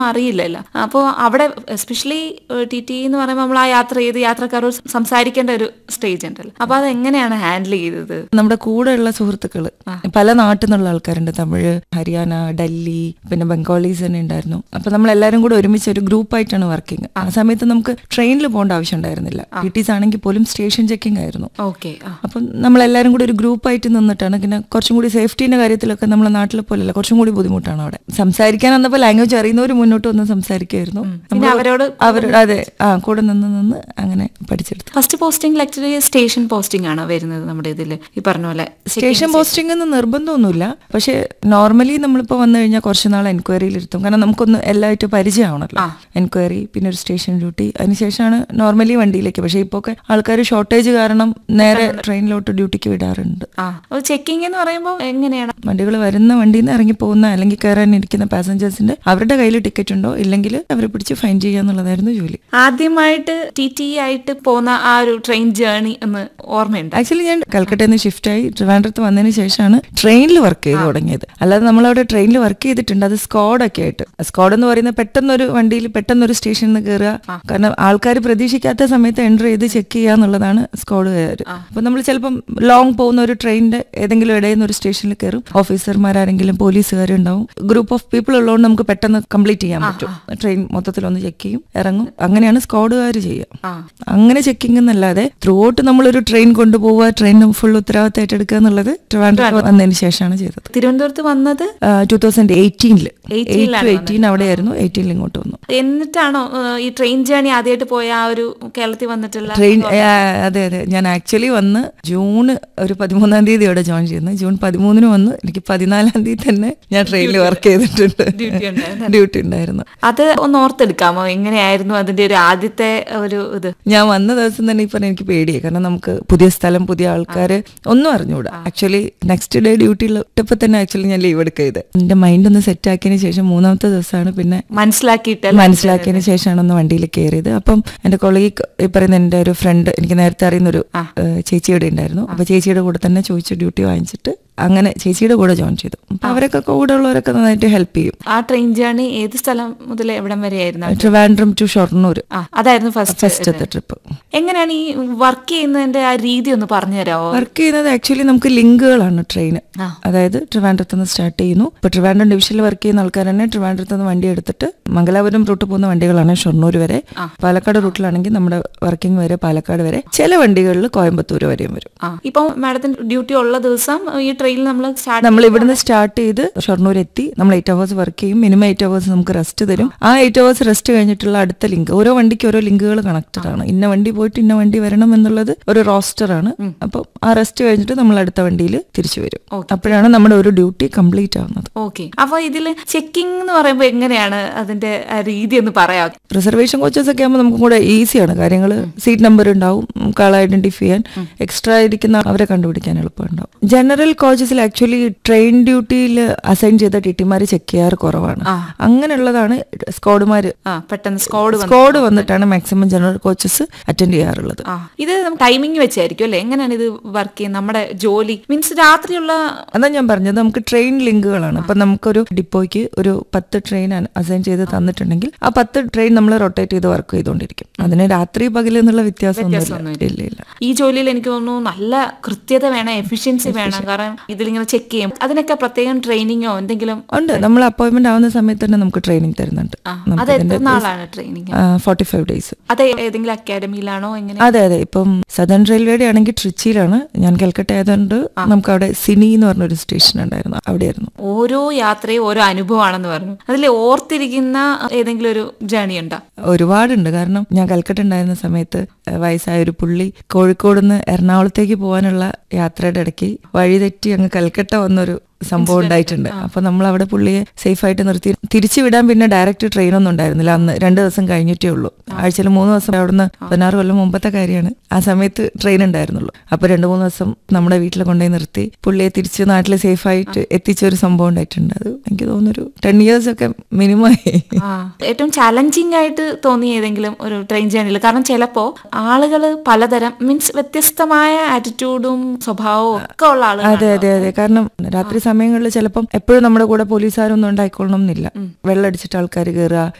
അറിയില്ലല്ലോ അപ്പോൾ അവിടെ എസ്പെഷ്യലി ടി ടി എന്ന് പറയുമ്പോൾ നമ്മൾ ആ യാത്ര ചെയ്ത് യാത്രക്കാരോട് സംസാരിക്കേണ്ട ഒരു സ്റ്റേജ് ഉണ്ടല്ലോ അപ്പൊ അത് എങ്ങനെയാണ് ഹാൻഡിൽ ചെയ്തത് നമ്മുടെ കൂടെയുള്ള സുഹൃത്തുക്കൾ പല നാട്ടിൽ നിന്നുള്ള ആൾക്കാരുണ്ട് തമിഴ് ഹരിയാന ഡൽഹി പിന്നെ ബംഗാളീസ് തന്നെ ഉണ്ടായിരുന്നു അപ്പൊ നമ്മൾ എല്ലാവരും കൂടെ ഒരുമിച്ച് ഒരു ഗ്രൂപ്പായിട്ടാണ് വർക്കിംഗ് ആ സമയത്ത് നമുക്ക് ട്രെയിനിൽ പോകേണ്ട ആവശ്യം ഉണ്ടായിരുന്നില്ല ടി ടീസ് ആണെങ്കിൽ പോലും സ്റ്റേഷൻ ചെക്കിംഗ് ആയിരുന്നു ഓക്കെ ആ അപ്പം നമ്മളെല്ലാവരും കൂടി ഒരു ഗ്രൂപ്പായിട്ട് നിന്നിട്ടാണ് പിന്നെ കുറച്ചും കൂടി സേഫ്റ്റീൻ്റെ കാര്യത്തിലൊക്കെ നമ്മളെ നാട്ടിലെ പോലെയല്ല കുറച്ചും കൂടി ബുദ്ധിമുട്ടാണ് അവിടെ സംസാരിക്കാൻ വന്നപ്പോൾ ലാംഗ്വേജ് അറിയുന്നവർ മുന്നോട്ട് വന്ന് സംസാരിക്കുമായിരുന്നു പിന്നെ അവരോട് അവർ അതെ ആ കൂടെ നിന്ന് നിന്ന് അങ്ങനെ പഠിച്ചെടുത്തു first posting actually station posting ആണോ വരുന്നത് നമ്മുടെ ഇതിൽ ഈ പറഞ്ഞ പോലെ സ്റ്റേഷൻ പോസ്റ്റിംഗ് എന്ന് നിർബന്ധമൊന്നുമില്ല പക്ഷേ നോർമലി നമ്മളിപ്പോൾ വന്നു കഴിഞ്ഞാൽ കുറച്ച് നാൾ എൻക്വയറിയിൽ ഇരുത്തും കാരണം നമുക്കൊന്ന് എല്ലായിട്ടും പരിചയമാണല്ലോ എൻക്വയറി പിന്നെ ഒരു സ്റ്റേഷൻ ഡ്യൂട്ടി അതിനുശേഷമാണ് നോർമലി വണ്ടിയിലേക്ക് പക്ഷേ ഇപ്പോൾ ഒക്കെ ആൾക്കാർ ഷോർട്ടേജ് കാരണം നേരെ ട്രെയിനിലോട്ട് ഡ്യൂട്ടിക്ക് വിടാറുണ്ട് ആ അപ്പോൾ ചെക്കിംഗ് എന്ന് പറയുമ്പോൾ എങ്ങനെയാണ് വണ്ടികൾ വരുന്ന വണ്ടിയിൽ നിന്ന് ഇറങ്ങി പോകുന്ന അല്ലെങ്കിൽ കയറാനിരിക്കുന്ന പാസഞ്ചേഴ്സിന്റെ അവരുടെ കയ്യിൽ ടിക്കറ്റ് ഉണ്ടോ ഇല്ലെങ്കിൽ അവരെ പിടിച്ച് ഫൈൻ ചെയ്യുക എന്നുള്ളതായിരുന്നു ജോലി ആദ്യമായിട്ട് ടി ടി ആയിട്ട് പോകുന്ന ആ ഒരു ട്രെയിൻ ജേർണി എന്ന് ഓർമ്മയുണ്ട് ആക്ച്വലി ഞാൻ കൽക്കട്ടയിൽ നിന്ന് ഷിഫ്റ്റായി ട്രിവാൻഡ്രത്ത് വന്നതിന് ശേഷമാണ് ട്രെയിനിൽ വർക്ക് ചെയ്ത് തുടങ്ങിയത് അല്ലാതെ നമ്മളവിടെ ട്രെയിനിൽ വർക്ക് ചെയ്തിട്ടുണ്ട് അത് സ്ക്വാഡൊക്കെ ആയിട്ട് സ്ക്വാഡ് എന്ന് പറയുന്നത് പെട്ടെന്നൊരു വണ്ടിയിൽ പെട്ടെന്നൊരു സ്റ്റേഷനിൽ നിന്ന് കയറുക കാരണം ആൾക്കാർ പ്രതീക്ഷിക്കാത്ത സമയത്ത് എൻ്റർ ചെയ്ത് ചെക്ക് ചെയ്യുക എന്നുള്ളതാണ് സ്ക്വാഡുകാർ അപ്പൊ നമ്മൾ ചിലപ്പം ലോങ് പോകുന്ന ഒരു ട്രെയിനിന്റെ ഏതെങ്കിലും ഇടയിൽ നിന്ന് ഒരു സ്റ്റേഷനിൽ കയറും ഓഫീസർമാരാരെങ്കിലും പോലീസുകാരുണ്ടാവും ഗ്രൂപ്പ് ഓഫ് പീപ്പിൾ ഉള്ളതുകൊണ്ട് നമുക്ക് പെട്ടെന്ന് കംപ്ലീറ്റ് ചെയ്യാൻ പറ്റും ട്രെയിൻ മൊത്തത്തിൽ ഒന്ന് ചെക്ക് ചെയ്യും ഇറങ്ങും അങ്ങനെയാണ് സ്ക്വാഡുകാർ ചെയ്യുക ആ അങ്ങനെ ചെക്കിംഗ് എന്നല്ലാതെ ത്രൂ ഔട്ട് നമ്മളൊരു ട്രെയിൻ കൊണ്ടുപോവുക ട്രെയിൻ ഫുൾ ഉത്തരവാദിത്തം ഏറ്റെടുക്കുക എന്നുള്ളത് ട്രിവാൻഡ്രം വന്നതിന് ശേഷമാണ് ചെയ്തത് തിരുവനന്തപുരത്ത് വന്നത് ടൂ തൗസൻഡ് എയ്റ്റീനിൽ 18 ലാണ് എയ്റ്റീൻ അവിടെയായിരുന്നു എയ്റ്റീനിൽ ഇങ്ങോട്ട് വന്നു എന്നിട്ടാണോ ഏഹ്, ഈ ട്രെയിൻ ജേർണി ആദ്യമായിട്ട് പോയ ആ ഒരു കേരളത്തിൽ വന്നിട്ടുള്ള ട്രെയിൻ അതെ അതെ ഞാൻ ആക്ച്വലി വന്ന് ജൂൺ ഒരു പതിമൂന്നാം തീയതി അവിടെ ജോയിൻ ചെയ്യുന്നത് ജൂൺ പതിമൂന്നിന് വന്ന് എനിക്ക് പതിനാലാം തീയതി തന്നെ ഞാൻ ട്രെയിനിൽ വർക്ക് ചെയ്തിട്ടുണ്ട് Duty ഉണ്ടായിരുന്നു. ഡ്യൂട്ടി ഉണ്ടായിരുന്നു അത് ഒന്ന് ഓർത്തെടുക്കാമോ എങ്ങനെയായിരുന്നു അതിന്റെ ഒരു ആദ്യത്തെ ഒരു ഇത് ഞാൻ വന്ന ദിവസം തന്നെ ഇപ്പം എനിക്ക് പേടിയായി കാരണം നമുക്ക് പുതിയ സ്ഥലം പുതിയ ആൾക്കാർ ഒന്നും അറിഞ്ഞുകൂടാ ആക്ച്വലി നെക്സ്റ്റ് ഡേ ഡ്യൂട്ടിയിൽ ഇട്ടപ്പോൾ തന്നെ ആക്ച്വലി ഞാൻ ലീവ് എടുക്കുക ചെയ്ത് എൻ്റെ മൈൻഡ് ഒന്ന് സെറ്റ് ആക്കിയതിന് ശേഷം മൂന്നാമത്തെ ദിവസമാണ് പിന്നെ മനസ്സിലാക്കിയിട്ടല്ല മനസ്സിലാക്കിയതിന് ശേഷമാണ് ഒന്ന് വണ്ടിയിൽ കയറിയത് അപ്പം എൻ്റെ കൊളീഗ് ഈ പറയുന്ന എൻ്റെ ഒരു ഫ്രണ്ട് എനിക്ക് നേരത്തെ അറിയുന്ന ഒരു ചേച്ചിയുടെ ഉണ്ടായിരുന്നു അപ്പൊ ചേച്ചിയുടെ കൂടെ തന്നെ ചോദിച്ച് ഡ്യൂട്ടി വാങ്ങിച്ചിട്ട് അങ്ങനെ ചേച്ചിയുടെ കൂടെ ജോയിൻ ചെയ്തു അപ്പൊ അവരൊക്കെ കൂടെ ഉള്ളവരൊക്കെ നന്നായിട്ട് ഹെൽപ്പ് ചെയ്യും ആ ട്രെയിൻ ജേർണി ഏത് സ്ഥലം മുതൽ എവിടം വരെയായിരുന്നു ട്രിവാൻഡ്രം ടു ഷൊർണൂർ ആ അതായിരുന്നു ഫസ്റ്റ് ഫസ്റ്റത്തെ ട്രിപ്പ് എങ്ങനെയാണ് ഈ വർക്ക് ചെയ്യുന്നതിന്റെ ആ രീതി ഒന്ന് പറഞ്ഞു തരാമോ വർക്ക് ചെയ്യുന്നത് ആക്ച്വലി നമുക്ക് ലിങ്കുകളാണ് ട്രെയിൻ ആ. അതായത് ട്രിവാൻഡ്രത്ത് നിന്ന് സ്റ്റാർട്ട് ചെയ്യുന്നു ഇപ്പൊ ട്രിവാൻഡ്രം ഡിവിഷനിൽ വർക്ക് ചെയ്യുന്ന ആൾക്കാർ തന്നെ ട്രിവാൻഡ്രത്ത് നിന്ന് വണ്ടി എടുത്തിട്ട് മംഗലാപുരം റൂട്ട് പോകുന്ന വണ്ടികളാണ് ഷൊർണൂർ വരെ പാലക്കാട് റൂട്ടിലാണെങ്കിൽ നമ്മുടെ വർക്കിംഗ് വരെ പാലക്കാട് വരെ ചില വണ്ടികളിൽ കോയമ്പത്തൂർ വരെയും വരും ആ ഇപ്പം മാഡത്തിന് ഡ്യൂട്ടി ഉള്ള ദിവസം ഈ ട്രെയിനിൽ നമ്മൾ സ്റ്റാർട്ട് നമ്മൾ ഇവിടുന്ന് സ്റ്റാർട്ട് ചെയ്ത് ഷൊർണൂർ എത്തി നമ്മൾ എയ്റ്റ് അവേഴ്സ് വർക്ക് ചെയ്യും മിനിമം എയ്റ്റ് അവേഴ്സ് നമുക്ക് റെസ്റ്റ് തരും ആ എയ്റ്റ് അവേഴ്സ് റെസ്റ്റ് കഴിഞ്ഞിട്ടുള്ള അടുത്ത ലിങ്ക് ഓരോ വണ്ടിക്ക് ഓരോ ലിങ്കുകൾ കണക്റ്റഡ് ആണ് ഇന്ന വണ്ടി പോയിട്ട് ഇന്ന വണ്ടി വരണം എന്നുള്ളത് ഒരു റോസ്റ്റർ ആണ് അപ്പം ആ റെസ്റ്റ് കഴിഞ്ഞിട്ട് നമ്മൾ അടുത്ത വണ്ടിയിൽ തിരിച്ചു വരും അപ്പോഴാണ് നമ്മുടെ ഒരു ഡ്യൂട്ടി കംപ്ലീറ്റ് ആവുന്നത് ഓക്കെ അപ്പൊ ഇതില് ചെക്കിംഗ് എന്ന് പറയുമ്പോൾ എങ്ങനെയാണ് അതിന്റെ ആ രീതി ഒന്ന് പറയാം റിസർവേഷൻ കോച്ചസ് ഒക്കെ ആകുമ്പോൾ നമുക്ക് കൂടെ ഈസിയാണ് കാര്യങ്ങൾ സീറ്റ് നമ്പർ ഉണ്ടാവും നമുക്ക് ആളെ ഐഡന്റിഫൈ ചെയ്യാൻ എക്സ്ട്രാ ഇരിക്കുന്ന അവരെ കണ്ടുപിടിക്കാൻ എളുപ്പമുണ്ടാവും ജനറൽ കോച്ചസിൽ ആക്ച്വലി ട്രെയിൻ ഡ്യൂട്ടിയിൽ അസൈൻ ചെയ്ത ടിറ്റിമാർ ചെക്ക് ചെയ്യാറ് കുറവാണ് അങ്ങനെയുള്ളതാണ് സ്ക്വാഡുമാർ ആ പെട്ടെന്ന് സ്കോഡ് സ്ക്വാഡ് വന്നിട്ടാണ് മാക്സിമം ജനറൽ കോച്ചസ് അറ്റൻഡ് ചെയ്യാറുള്ളത് ആ ഇത് ടൈമിംഗ് വെച്ചായിരിക്കും അല്ലേ എങ്ങനെയാണ് ഇത് വർക്ക് ചെയ്യുന്നത് നമ്മുടെ ജോലി മീൻസ് രാത്രിയുള്ള അതാ ഞാൻ പറഞ്ഞത് നമുക്ക് ട്രെയിൻ ലിങ്കുകളാണ് അപ്പൊ നമുക്കൊരു ഡിപ്പോയ്ക്ക് ഒരു പത്ത് ട്രെയിൻ അസൈൻ ചെയ്ത് തന്നിട്ടുണ്ടെങ്കിൽ ആ പത്ത് ട്രെയിൻ നമ്മൾ റൊട്ടേറ്റ് ചെയ്ത് വർക്ക് ചെയ്തുകൊണ്ടിരിക്കും അതിന് രാത്രി പകൽ എന്നുള്ള വ്യത്യാസമൊന്നുമില്ല ഇല്ല ഇല്ല ഈ ജോലിയിൽ എനിക്ക് തോന്നുന്നു നല്ല കൃത്യത വേണം എഫിഷ്യൻസി വേണം കാരണം ഇതിലിങ്ങനെ ചെക്ക് ചെയ്യും അതിനൊക്കെ പ്രത്യേകം ട്രെയിനിങ്ങോ എന്തെങ്കിലും ഉണ്ട് നമ്മൾ അപ്പോയിന്റ്മെന്റ് ആവുന്ന സമയത്ത് തന്നെ നമുക്ക് ട്രെയിനിങ് തരുന്നുണ്ട് ആ, അത് എത്ര നാളാണ് ട്രെയിനിങ് ഫോർട്ടി ഫൈവ് ഡേയ്സ് അത് ഏതെങ്കിലും അക്കാഡമിയിലാണോ എങ്ങനെ അതെ അതെ ഇപ്പം സദൺ റെയിൽവേയുടെ ആണെങ്കിൽ ട്രിച്ചിയിലാണ് ഞാൻ കൽക്കട്ട ആയതുകൊണ്ട് നമുക്ക് അവിടെ സിനി എന്ന് പറഞ്ഞൊരു സ്റ്റേഷൻ ഉണ്ടായിരുന്നു അവിടെയായിരുന്നു ഓരോ യാത്രയും ഓരോ അനുഭവമാണെന്ന് പറഞ്ഞു അതിൽ ഓർത്തിരിക്കുന്ന ഏതെങ്കിലും ഒരു ജേണി ഉണ്ടോ ഒരുപാടുണ്ട് കാരണം ഞാൻ കൽക്കട്ട ഉണ്ടായിരുന്ന സമയത്ത് ഏഹ്, വയസ്സായ ഒരു പുള്ളി കോഴിക്കോട് നിന്ന് എറണാകുളത്തേക്ക് പോകാനുള്ള യാത്രയുടെ ഇടയ്ക്ക് വഴിതെറ്റി അങ്ങ് കൽക്കട്ട വന്നൊരു സംഭവം ഉണ്ടായിട്ടുണ്ട് അപ്പൊ നമ്മൾ അവിടെ പുള്ളിയെ സേഫ് ആയിട്ട് നിർത്തി തിരിച്ചു വിടാൻ പിന്നെ ഡയറക്റ്റ് ട്രെയിൻ ഒന്നും ഉണ്ടായിരുന്നില്ല അന്ന് രണ്ട് ദിവസം കഴിഞ്ഞിട്ടേ ഉള്ളൂ ആഴ്ചയിൽ മൂന്ന് ദിവസം അവിടുന്ന് പതിനാറ് കൊല്ലം മുമ്പത്തെ കാര്യമാണ് ആ സമയത്ത് ട്രെയിൻ ഉണ്ടായിരുന്നുള്ളൂ അപ്പൊ രണ്ട് മൂന്ന് ദിവസം നമ്മുടെ വീട്ടിൽ കൊണ്ടുപോയി നിർത്തി പുള്ളിയെ തിരിച്ച് നാട്ടിൽ സേഫ് ആയിട്ട് എത്തിച്ച ഒരു സംഭവം ഉണ്ടായിട്ടുണ്ട് അത് എനിക്ക് തോന്നുന്നൊരു ടെൻ ഇയേഴ്സ് ഒക്കെ മിനിമം ആയി ആ ഏറ്റവും ചലഞ്ചിങ് ആയിട്ട് തോന്നിയ ഏതെങ്കിലും ഒരു ട്രെയിൻ ജേണിയിൽ കാരണം ചിലപ്പോ ആളുകൾ പലതരം മീൻസ് വ്യത്യസ്തമായ ആറ്റിറ്റ്യൂഡും സ്വഭാവവും ഒക്കെ ഉള്ള ആളുകൾ അതെ അതെ അതെ കാരണം രാത്രി സമയങ്ങളിൽ ചിലപ്പം എപ്പോഴും നമ്മുടെ കൂടെ പോലീസുകാരൊന്നും ഉണ്ടായിക്കൊള്ളണം എന്നില്ല വെള്ളമടിച്ചിട്ട് ആൾക്കാർ കയറുക